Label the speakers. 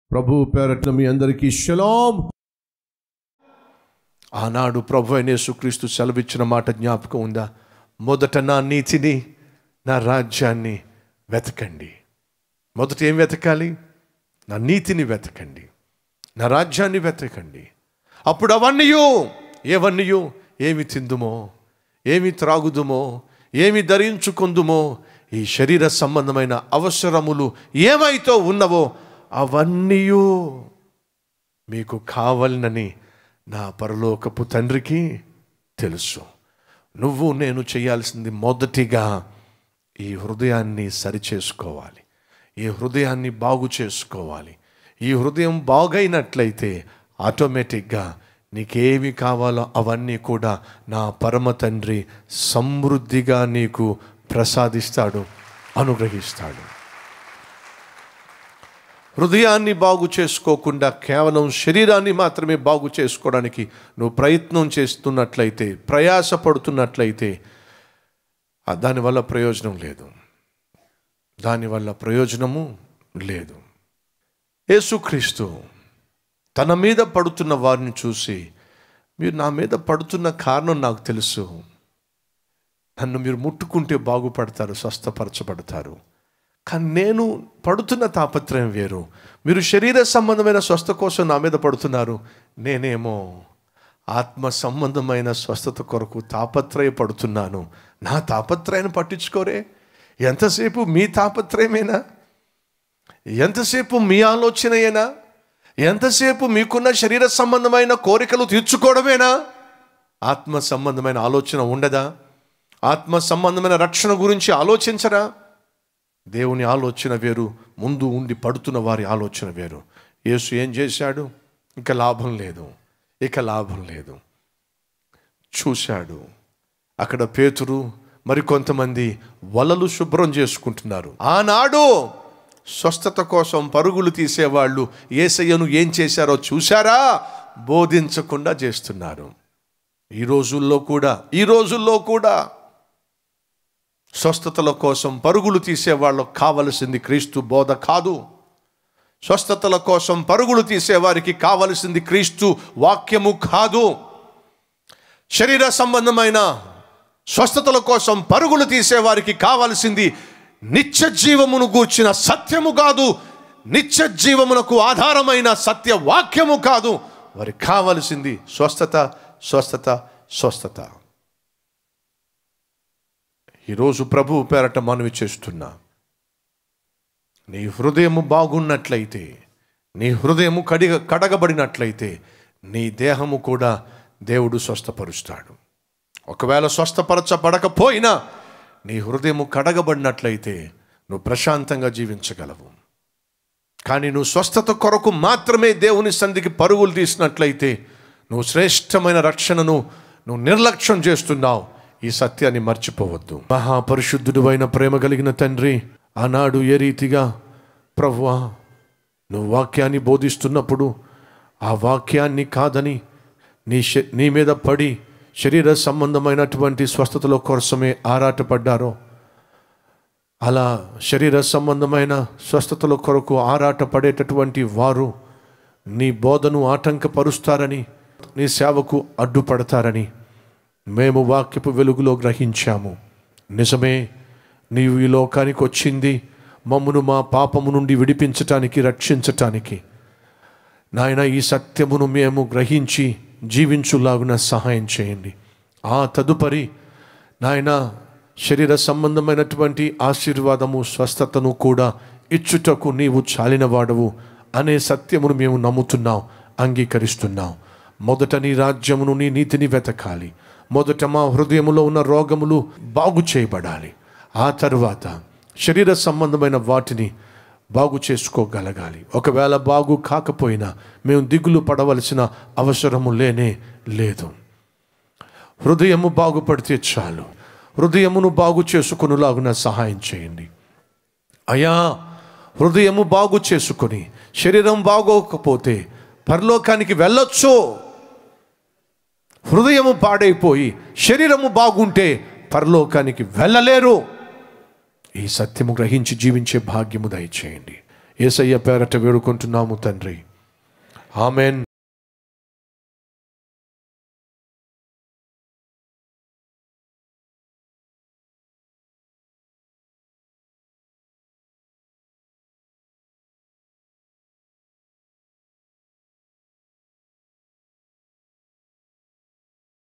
Speaker 1: ప్రభు పేరట్ల మీ అందరికీ షలాం ఆనాడు ప్రభు అయిన యేసుక్రీస్తు సెలవిచ్చిన మాట జ్ఞాపకం ఉందా మొదట నా నీతిని నా రాజ్యాన్ని వెతకండి మొదట ఏం వెతకాలి నా నీతిని వెతకండి నా రాజ్యాన్ని వెతకండి అప్పుడు అవన్నీయు ఏవన్నీయు ఏమి తిందుమో ఏమి త్రాగుదుమో ఏమి ధరించుకుందుమో ఈ శరీర సంబంధమైన అవసరములు ఏమైతో ఉన్నవో అవన్నీయు మీకు కావాలనని నా పరలోకపు తండ్రికి తెలుసు నువ్వు నేను చేయాల్సింది మొదటిగా ఈ హృదయాన్ని సరిచేసుకోవాలి ఈ హృదయాన్ని బాగు చేసుకోవాలి ఈ హృదయం బాగైనట్లయితే ఆటోమేటిక్గా నీకేమి కావాలో అవన్నీ కూడా నా పరమ తండ్రి సమృద్ధిగా నీకు ప్రసాదిస్తాడు అనుగ్రహిస్తాడు హృదయాన్ని బాగు చేసుకోకుండా కేవలం శరీరాన్ని మాత్రమే బాగు చేసుకోవడానికి నువ్వు ప్రయత్నం చేస్తున్నట్లయితే ప్రయాసపడుతున్నట్లయితే ఆ దానివల్ల ప్రయోజనం లేదు దానివల్ల ప్రయోజనము లేదు యేసుక్రీస్తు తన మీద పడుతున్న వారిని చూసి మీరు నా మీద పడుతున్న కారణం నాకు తెలుసు నన్ను మీరు ముట్టుకుంటే బాగుపడతారు స్వస్థపరచబడతారు కానీ నేను పడుతున్న తాపత్రయం వేరు మీరు శరీర సంబంధమైన స్వస్థ కోసం నా మీద పడుతున్నారు నేనేమో ఆత్మ సంబంధమైన స్వస్థత కొరకు తాపత్రయపడుతున్నాను నా తాపత్రయాన్ని పట్టించుకోరే ఎంతసేపు మీ తాపత్రయమేనా ఎంతసేపు మీ ఆలోచనయేనా ఎంతసేపు మీకున్న శరీర సంబంధమైన కోరికలు తీర్చుకోవడమేనా ఆత్మ సంబంధమైన ఆలోచన ఉండదా ఆత్మ సంబంధమైన రక్షణ గురించి ఆలోచించరా దేవుని ఆలోచన వేరు ముందు ఉండి పడుతున్న వారి ఆలోచన వేరు యేసు ఏం చేశాడు ఇక లాభం లేదు ఇక లాభం లేదు చూశాడు అక్కడ పేతురు మరికొంతమంది వలలు శుభ్రం చేసుకుంటున్నారు ఆనాడు స్వస్థత కోసం పరుగులు తీసేవాళ్ళు ఏసయ్యను ఏం చేశారో చూశారా బోధించకుండా చేస్తున్నారు ఈ రోజుల్లో కూడా ఈ రోజుల్లో కూడా స్వస్థతల కోసం పరుగులు తీసే వాళ్ళకు కావలసింది క్రీస్తు బోధ కాదు స్వస్థతల కోసం పరుగులు తీసే వారికి కావలసింది క్రీస్తు వాక్యము కాదు శరీర సంబంధమైన స్వస్థతల కోసం పరుగులు తీసే వారికి కావలసింది నిత్య జీవమును గూర్చిన సత్యము కాదు నిత్య జీవమునకు ఆధారమైన సత్య వాక్యము కాదు వారికి కావలసింది స్వస్థత స్వస్థత స్వస్థత ఈరోజు ప్రభు పేరట మనవి చేస్తున్నా నీ హృదయము బాగున్నట్లయితే నీ హృదయము కడిగ కడగబడినట్లయితే నీ దేహము కూడా దేవుడు స్వస్థపరుస్తాడు ఒకవేళ స్వస్థపరచబడకపోయినా నీ హృదయము కడగబడినట్లయితే నువ్వు ప్రశాంతంగా జీవించగలవు కానీ నువ్వు స్వస్థత కొరకు మాత్రమే దేవుని సంధికి పరుగులు తీసినట్లయితే నువ్వు శ్రేష్టమైన రక్షణను నువ్వు నిర్లక్ష్యం చేస్తున్నావు ఈ సత్యాన్ని మర్చిపోవద్దు మహాపరిశుద్ధుడు అయిన ప్రేమ కలిగిన తండ్రి ఆనాడు ఏ రీతిగా ప్రభువా నువ్వు వాక్యాన్ని బోధిస్తున్నప్పుడు ఆ వాక్యాన్ని కాదని నీ శ నీ మీద పడి శరీర సంబంధమైనటువంటి స్వస్థతల కోసమే ఆరాటపడ్డారో అలా శరీర సంబంధమైన స్వస్థతల కొరకు ఆరాట పడేటటువంటి వారు నీ బోధను ఆటంకపరుస్తారని నీ సేవకు అడ్డుపడతారని మేము వాక్యపు వెలుగులో గ్రహించాము నిజమే నీవు ఈ లోకానికి వచ్చింది మమ్మను మా పాపము నుండి విడిపించటానికి రక్షించటానికి నాయన ఈ సత్యమును మేము గ్రహించి జీవించులాగున సహాయం చేయండి ఆ తదుపరి నాయన శరీర సంబంధమైనటువంటి ఆశీర్వాదము స్వస్థతను కూడా ఇచ్చుటకు నీవు చాలినవాడవు అనే సత్యమును మేము నమ్ముతున్నాం అంగీకరిస్తున్నాం మొదట నీ రాజ్యమును నీ నీతిని వెతకాలి మొదట మా హృదయములో ఉన్న రోగములు బాగు చేయబడాలి ఆ తరువాత శరీర సంబంధమైన వాటిని బాగు చేసుకోగలగాలి ఒకవేళ బాగు కాకపోయినా మేము దిగులు పడవలసిన అవసరము లేనే లేదు హృదయము బాగుపడితే చాలు హృదయమును బాగు చేసుకునేలాగున సహాయం చేయండి అయా హృదయము బాగు చేసుకొని శరీరం బాగోకపోతే పరలోకానికి వెళ్ళొచ్చు హృదయము పాడైపోయి శరీరము బాగుంటే పరలోకానికి వెళ్ళలేరు ఈ సత్యము గ్రహించి జీవించే భాగ్యము దయచేయండి ఏసయ్య పేరట వేడుకుంటున్నాము తండ్రి ఆమెన్